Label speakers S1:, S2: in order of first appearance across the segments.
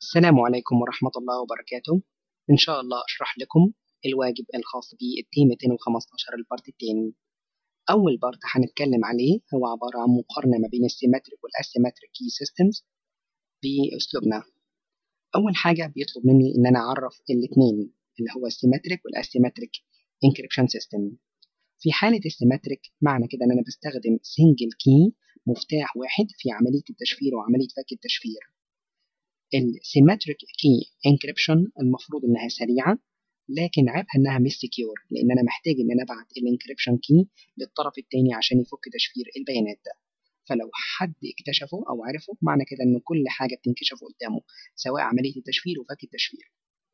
S1: السلام عليكم ورحمة الله وبركاته إن شاء الله أشرح لكم الواجب الخاص بالتي 215 البارت التاني أول بارت هنتكلم عليه هو عبارة عن مقارنة ما بين السيمتريك والأسيمتريك كي سيستمز بأسلوبنا أول حاجة بيطلب مني إن أنا أعرف الاتنين اللي هو السيمتريك والأسيمتريك انكريبشن سيستم في حالة السيمتريك معنى كده إن أنا بستخدم سنجل كي مفتاح واحد في عملية التشفير وعملية فك التشفير السيمتريك كي انكريبشن المفروض انها سريعه لكن عيبها انها مش سكيور لان انا محتاج ان انا ابعت الانكريبشن كي للطرف الثاني عشان يفك تشفير البيانات ده فلو حد اكتشفه او عرفه معنى كده ان كل حاجه بتنكشف قدامه سواء عمليه التشفير وفك التشفير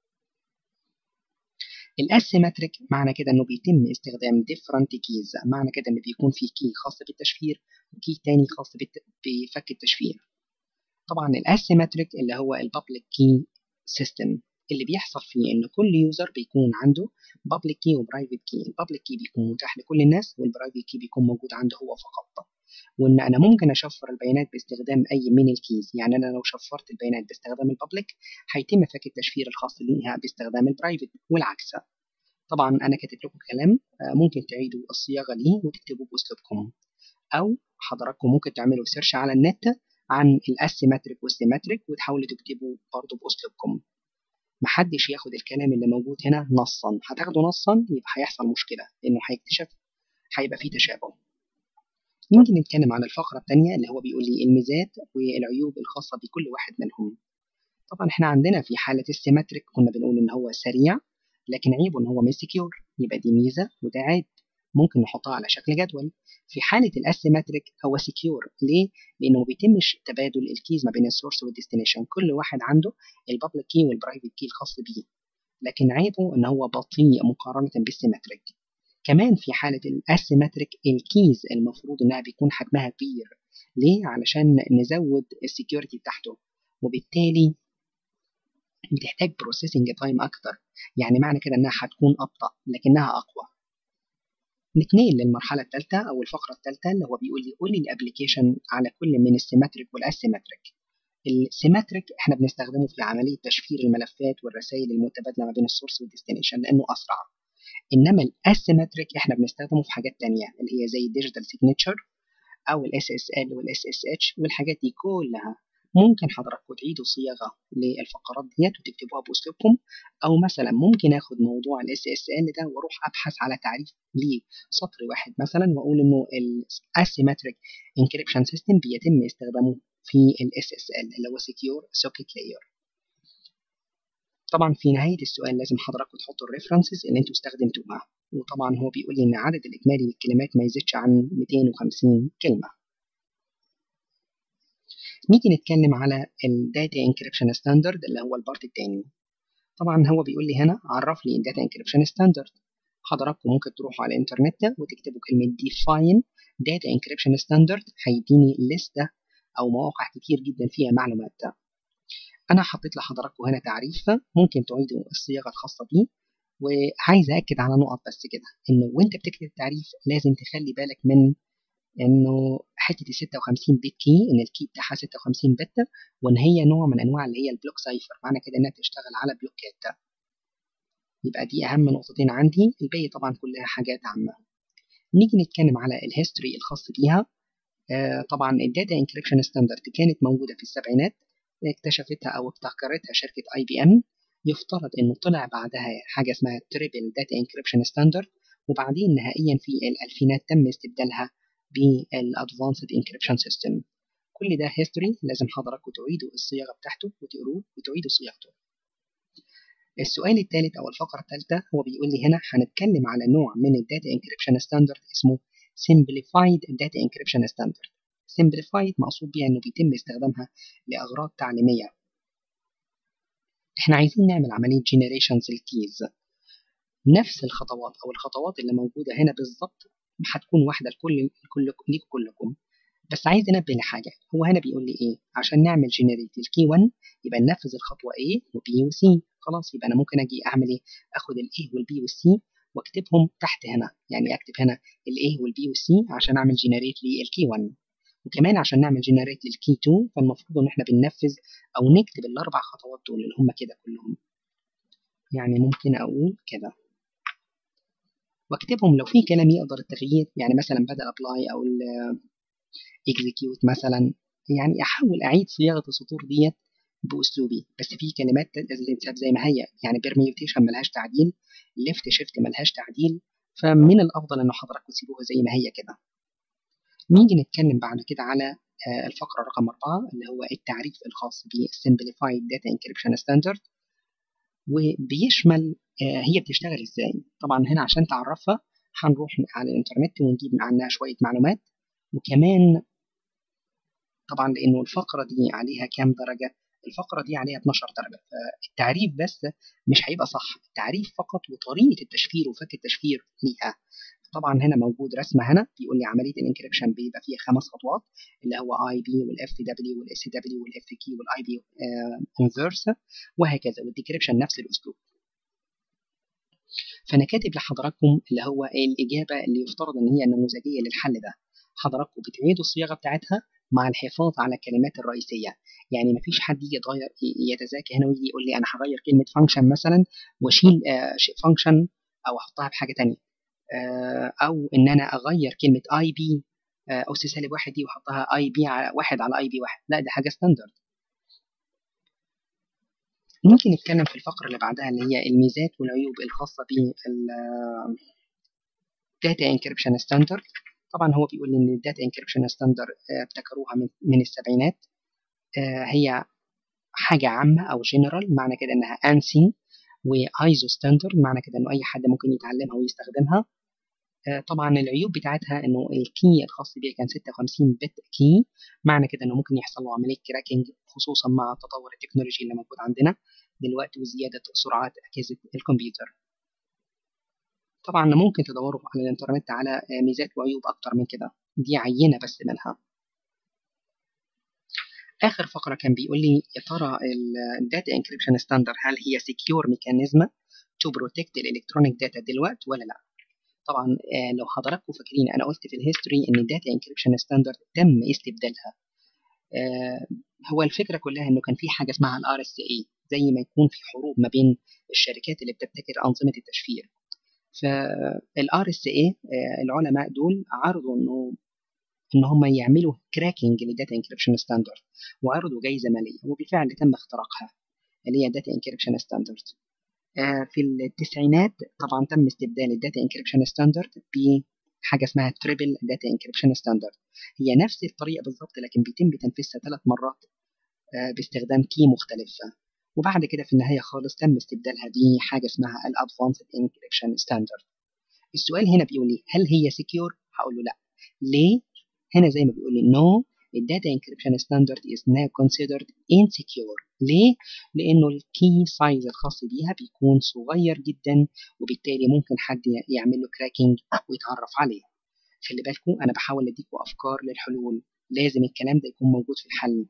S1: الاسيمتريك معنى كده انه بيتم استخدام different keys معنى كده ان بيكون في كي خاص بالتشفير وكي تاني خاص بفك التشفير طبعا الاسيمتريك اللي هو البابليك كي سيستم اللي بيحصل فيه ان كل يوزر بيكون عنده بابليك كي وبرايفت كي البابليك كي بيكون متاح لكل الناس والبرايفت كي بيكون موجود عنده هو فقط وان انا ممكن اشفر البيانات باستخدام اي من الكيز يعني انا لو شفرت البيانات باستخدام البابليك هيتم فك التشفير الخاص بيها باستخدام البرايفت والعكس طبعا انا كاتب لكم كلام ممكن تعيدوا الصياغه دي وتكتبوه باسلوبكم او حضراتكم ممكن تعملوا سيرش على النت عن الاسيمتريك والسيمتريك وتحاولوا تكتبوا برضه باسلوبكم محدش ياخد الكلام اللي موجود هنا نصا هتاخده نصا يبقى هيحصل مشكله لانه هيكتشف هيبقى فيه تشابه نيجي نتكلم عن الفقرة الثانية اللي هو بيقول لي الميزات والعيوب الخاصة بكل واحد منهم طبعا احنا عندنا في حالة السيمتريك كنا بنقول ان هو سريع لكن عيبه ان هو مش سكيور يبقى دي ميزة وده عيب ممكن نحطها على شكل جدول في حالة الاسيمتريك هو سكيور ليه؟ لأنه ما بيتمش تبادل الكيز ما بين السورس والديستنيشن كل واحد عنده البابليك كي والبرايفت كي الخاص بيه لكن عيبه ان هو بطيء مقارنة بالسيمتريك كمان في حالة الاسيمتريك الكيز المفروض انها بيكون حجمها كبير ليه؟ علشان نزود السكيورتي بتاعته وبالتالي بتحتاج بروسيسنج تايم اكتر يعني معنى كده انها هتكون ابطأ لكنها اقوى نتنقل للمرحلة الثالثة أو الفقرة الثالثة اللي هو بيقول لي قول لي الابلكيشن على كل من السيمتريك والاسيمتريك السيمتريك احنا بنستخدمه في عملية تشفير الملفات والرسائل المتبادلة ما بين السورس والديستنيشن لأنه أسرع إنما الاسيمتريك احنا بنستخدمه في حاجات تانية اللي هي زي الديجيتال سيجنتشر أو الاس اس ال والاس اس اتش والحاجات دي كلها ممكن حضراتكم تعيدوا صياغه للفقرات ديت وتكتبوها باسلوبكم او مثلا ممكن اخد موضوع الاس اس ال ده واروح ابحث على تعريف ليه سطر واحد مثلا واقول انه الاسيمتريك انكريبشن سيستم بيتم استخدامه في الاس اس ال اللي هو سكيور سوكيت لاير طبعا في نهايه السؤال لازم حضراتكم تحطوا الريفرنسز اللي انتوا استخدمتوها وطبعا هو بيقول لي ان عدد الاجمالي للكلمات ما يزيدش عن 250 كلمه نيجي نتكلم على الداتا انكريبشن ستاندرد اللي هو البارت الثاني طبعا هو بيقول لي هنا عرف لي الداتا انكريبشن ستاندرد حضراتكم ممكن تروحوا على الانترنت وتكتبوا كلمه define data encryption standard هيديني لستة او مواقع كتير جدا فيها معلومات ده. انا حطيت لحضراتكم هنا تعريف ممكن تعيدوا الصياغه الخاصه بيه وعايز اكد على نقط بس كده انه وانت بتكتب التعريف لازم تخلي بالك من انه حته ال 56 بت كي ان الكي بتاعها 56 بت وان هي نوع من انواع اللي هي البلوك سايفر معنى كده انها تشتغل على بلوكات يبقى دي اهم نقطتين عندي الباقي طبعا كلها حاجات عامه نيجي نتكلم على الهيستوري الخاص بيها آه طبعا الداتا انكريبشن ستاندرد كانت موجوده في السبعينات اكتشفتها او ابتكرتها شركه اي بي ام يفترض انه طلع بعدها حاجه اسمها تريبل داتا انكريبشن ستاندرد وبعدين نهائيا في الالفينات تم استبدالها بالادفانسد انكريبشن سيستم كل ده هيستوري لازم حضراتكم تعيدوا الصياغه بتاعته وتقروه وتعيدوا صياغته السؤال الثالث او الفقره الثالثه هو بيقول لي هنا هنتكلم على نوع من الداتا انكريبشن ستاندرد اسمه simplified data encryption standard simplified مقصود بيها انه بيتم استخدامها لاغراض تعليميه احنا عايزين نعمل عمليه generations الكيز نفس الخطوات او الخطوات اللي موجوده هنا بالظبط هتكون واحده لكل لكل ليكم كلكم بس عايز انبه لحاجه هو هنا بيقول لي ايه عشان نعمل جنريت الكي 1 يبقى ننفذ الخطوه A وبي وسي خلاص يبقى انا ممكن اجي اعمل ايه اخد الاي والبي والسي واكتبهم تحت هنا يعني اكتب هنا الاي والبي والسي عشان اعمل جنريت للكي 1 وكمان عشان نعمل جنريت للكي 2 فالمفروض ان احنا بننفذ او نكتب الاربع خطوات دول اللي هم كده كلهم يعني ممكن اقول كده واكتبهم لو في كلام يقدر التغيير يعني مثلا بدل ابلاي او اكزيكيوت مثلا يعني احاول اعيد صياغه السطور ديت باسلوبي بس في كلمات لازم تتساب زي ما هي يعني بيرميوتيشن ملهاش تعديل ليفت شيفت ملهاش تعديل فمن الافضل ان حضراتكم تسيبوها زي ما هي كده نيجي نتكلم بعد كده على الفقرة رقم أربعة اللي هو التعريف الخاص بالسمبليفايد داتا انكريبشن ستاندرد وبيشمل هي بتشتغل ازاي طبعا هنا عشان تعرفها هنروح على الانترنت ونجيب عنها شوية معلومات وكمان طبعا لانه الفقرة دي عليها كام درجة الفقرة دي عليها 12 درجة فالتعريف بس مش هيبقى صح التعريف فقط وطريقة التشفير وفك التشفير ليها طبعا هنا موجود رسمه هنا بيقول لي عمليه الانكريبشن بيبقى فيها خمس خطوات اللي هو اي بي والاف دبليو والاس دبليو والاف كي والاي بي انفيرس وهكذا والديكريبشن نفس الاسلوب فانا كاتب لحضراتكم اللي هو الاجابه اللي يفترض ان هي نموذجيه للحل ده حضراتكم بتعيدوا الصياغه بتاعتها مع الحفاظ على الكلمات الرئيسيه يعني مفيش حد يجي يتغير يتذاكى هنا ويجي يقول لي انا هغير كلمه فانكشن مثلا واشيل فانكشن او احطها بحاجه ثانيه او ان انا اغير كلمه اي بي او سالب واحد دي واحطها اي بي على واحد على اي بي واحد لا دي حاجه ستاندرد ممكن نتكلم في الفقرة اللي بعدها اللي هي الميزات والعيوب الخاصة بال Data Encryption Standard طبعا هو بيقول ان الداتا انكريبشن ستاندرد ابتكروها من, من السبعينات هي حاجة عامة أو جنرال معنى كده إنها أنسي وايزو ستاندرد معنى كده إنه أي حد ممكن يتعلمها ويستخدمها طبعا العيوب بتاعتها انه الكي الخاص بيها كان 56 بت كي معنى كده انه ممكن يحصل له عمليه كراكنج خصوصا مع تطور التكنولوجي اللي موجود عندنا دلوقتي وزياده سرعات اجهزه الكمبيوتر طبعا ممكن تدوروا على الانترنت على ميزات وعيوب اكتر من كده دي عينه بس منها اخر فقره كان بيقول لي يا ترى الداتا انكريبشن ستاندرد هل هي سكيور ميكانيزم تو بروتكت الالكترونيك داتا دلوقتي ولا لا طبعا لو حضراتكم فاكرين انا قلت في الهيستوري ان الداتا انكريبشن ستاندرد تم استبدالها هو الفكره كلها انه كان في حاجه اسمها الار اس اي زي ما يكون في حروب ما بين الشركات اللي بتبتكر انظمه التشفير فالار اس اي العلماء دول عرضوا انه ان هم يعملوا كراكنج للداتا انكريبشن ستاندرد وعرضوا جائزه ماليه وبالفعل تم اختراقها اللي هي داتا انكريبشن ستاندرد في التسعينات طبعا تم استبدال الداتا انكريبشن ستاندرد بحاجه اسمها تريبل داتا انكريبشن ستاندرد هي نفس الطريقه بالظبط لكن بيتم تنفيذها ثلاث مرات باستخدام كي مختلفه وبعد كده في النهايه خالص تم استبدالها بحاجه اسمها الادفانسد انكريبشن ستاندرد السؤال هنا بيقول لي هل هي سكيور هقول له لا ليه هنا زي ما بيقول لي نو الداتا انكريبشن ستاندرد is now considered insecure ليه؟ لأنه الكي سايز الخاص بيها بيكون صغير جدا وبالتالي ممكن حد يعمل له كراكنج ويتعرف عليه خلي بالكم أنا بحاول أديكم أفكار للحلول لازم الكلام ده يكون موجود في الحل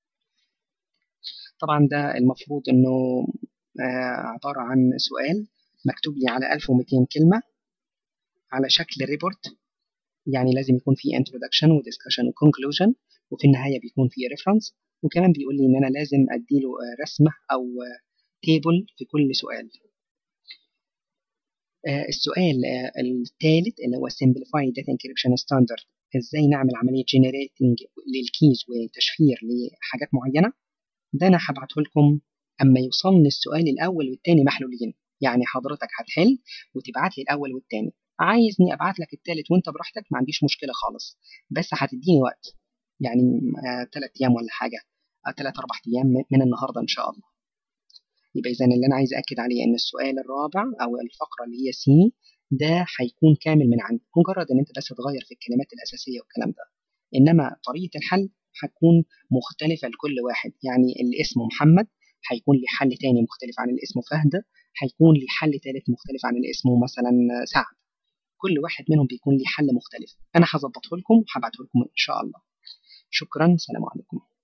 S1: طبعا ده المفروض انه عبارة عن سؤال مكتوب لي على 1200 كلمة على شكل ريبورت يعني لازم يكون في introduction و discussion و conclusion وفي النهاية بيكون في reference وكمان بيقول لي إن أنا لازم أديله رسمة أو تيبل في كل سؤال السؤال الثالث اللي هو Simplified Data Encryption Standard إزاي نعمل عملية generating للكيز وتشفير لحاجات معينة ده أنا هبعته لكم أما يوصلني السؤال الأول والتاني محلولين يعني حضرتك هتحل وتبعت لي الأول والتاني عايزني ابعت لك التالت وانت براحتك ما عنديش مشكله خالص بس هتديني وقت يعني ثلاث ايام ولا حاجه ثلاث اربع ايام من النهارده ان شاء الله يبقى اذا اللي انا عايز اكد عليه ان السؤال الرابع او الفقره اللي هي سي ده هيكون كامل من عندي مجرد ان انت بس تغير في الكلمات الاساسيه والكلام ده انما طريقه الحل هتكون مختلفه لكل واحد يعني اللي اسمه محمد هيكون لي حل تاني مختلف عن اللي اسمه فهد هيكون لي حل تالت مختلف عن اللي اسمه مثلا سعد كل واحد منهم بيكون ليه حل مختلف انا هظبطه لكم وهبعته لكم ان شاء الله شكرا سلام عليكم